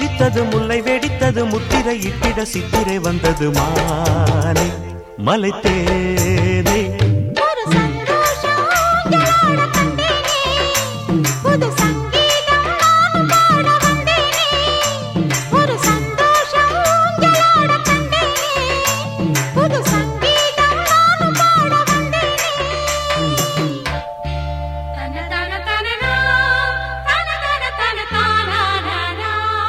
சிரித்தது முல்லை வெடித்தது முத்திரை இட்டிட சித்திரை வந்தது மானே மலைத்தேனே ஒரு சந்தோஷம் ஊஞ்சலாட கண்டேனே புது சங்கீதம் நானும் பாட வந்தேனே ஒரு சந்தோஷம் ஊஞ்சலாட கண்டேனே புது சங்கீதம் நானும் பாட வந்தேனே தன தன தனனா தன தன தன தானானா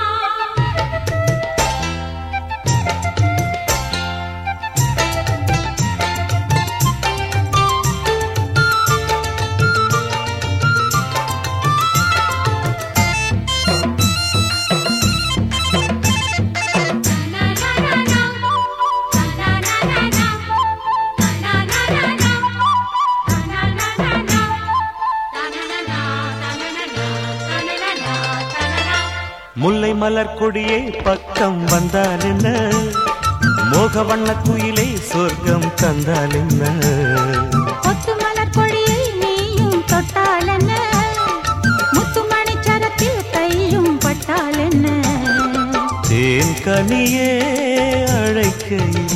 முல்லை மலர் கொடியே பக்கம் வந்தால் என்ன மோக வண்ண குயிலே சொர்க்கம் தந்தால் என்ன கொத்து மலர் கொடியை நீயும் தொட்டால் என்ன முத்துமணி சரத்தில் கையும் பட்டால் என்ன தேன் கனியே அழைக்கையில்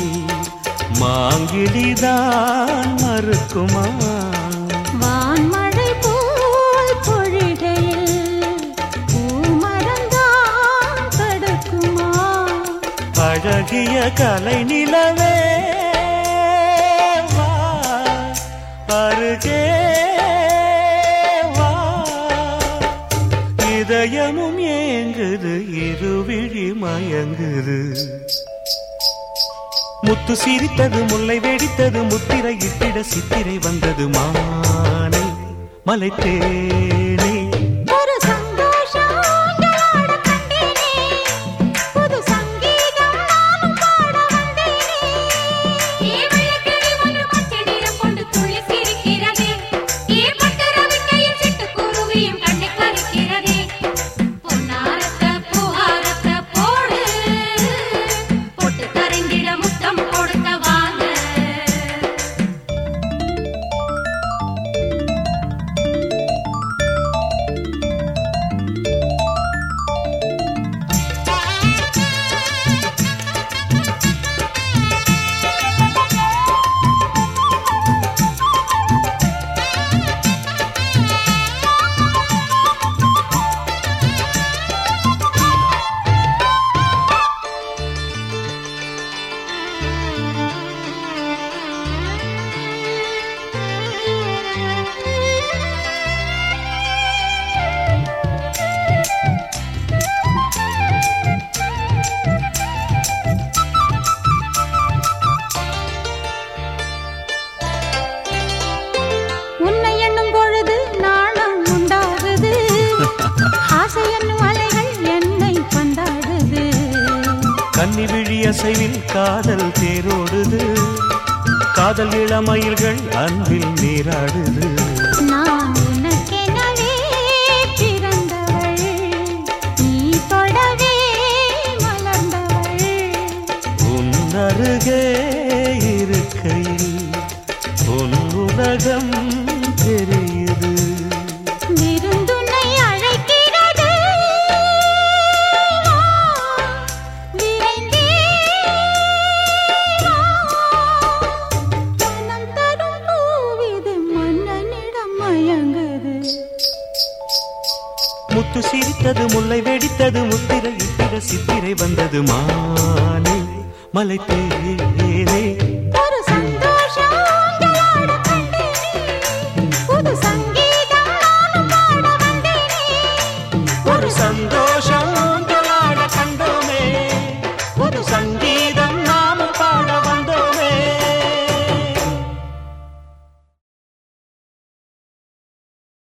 மாங்கிடிதான் மறுக்குமா வான்மழை போல் பொழிகையில் பூமரந்தான் தடுக்குமா அழகிய கலை நிலவே வா அருகே வா இதயமும் ஏங்குது இருவிழி மயங்குது முத்து சிரித்தது முல்லை வெடித்தது முத்திரை இட்டிட சித்திரை வந்தது மானை மலைத்தேனே ஒரு சந்தோஷம் ஊஞ்சலாட கண்டேனே புது சங்கீதம் நானும் பாட வந்தேனே ஏ வெள்ளக்கிளி ஒன்று பச்சை நிறம் கொண்டு துள்ளி சிரிக்கிறதே ஏ பட்டு ரவிக்கையில் சிட்டுக்குருவியும் கண்ணை பறிக்கிறதே பொன்னாரத்த பூவாரத்த போடு பொட்டு கரைந்திட முத்தம் கொடுக்க வாங்க உன்னை எண்ணும் பொழுது நாணம் உண்டாகுது ஆசை என்னும் அலைகள் என்னை பந்தாடுது கன்னி விழி அசைவில் காதல் தேரோடுது காதல் இளமயில்கள் அன்பில் நீராடுது நான் உனக்கெனவே பிறந்தவள் நீ தொடவே மலர்ந்தவள் உன்னருகே இருக்கையில் உன் உலகம் தெரியுது விருந்துனை அழைக்கிறது வா, விரைந்தே வா. மனம் தரும் பூவிது மன்னனிடம் மயங்குது முத்து சிரித்தது முல்லை வெடித்தது முத்திரை இட்டிட சித்திரை வந்தது மானே மலைத்தேனே ஒரு சந்தோஷம் ஊஞ்சலாட கண்டேனே புது சங்கீதம் நானும் பாட வந்தேனே ஒரு சந்தோஷ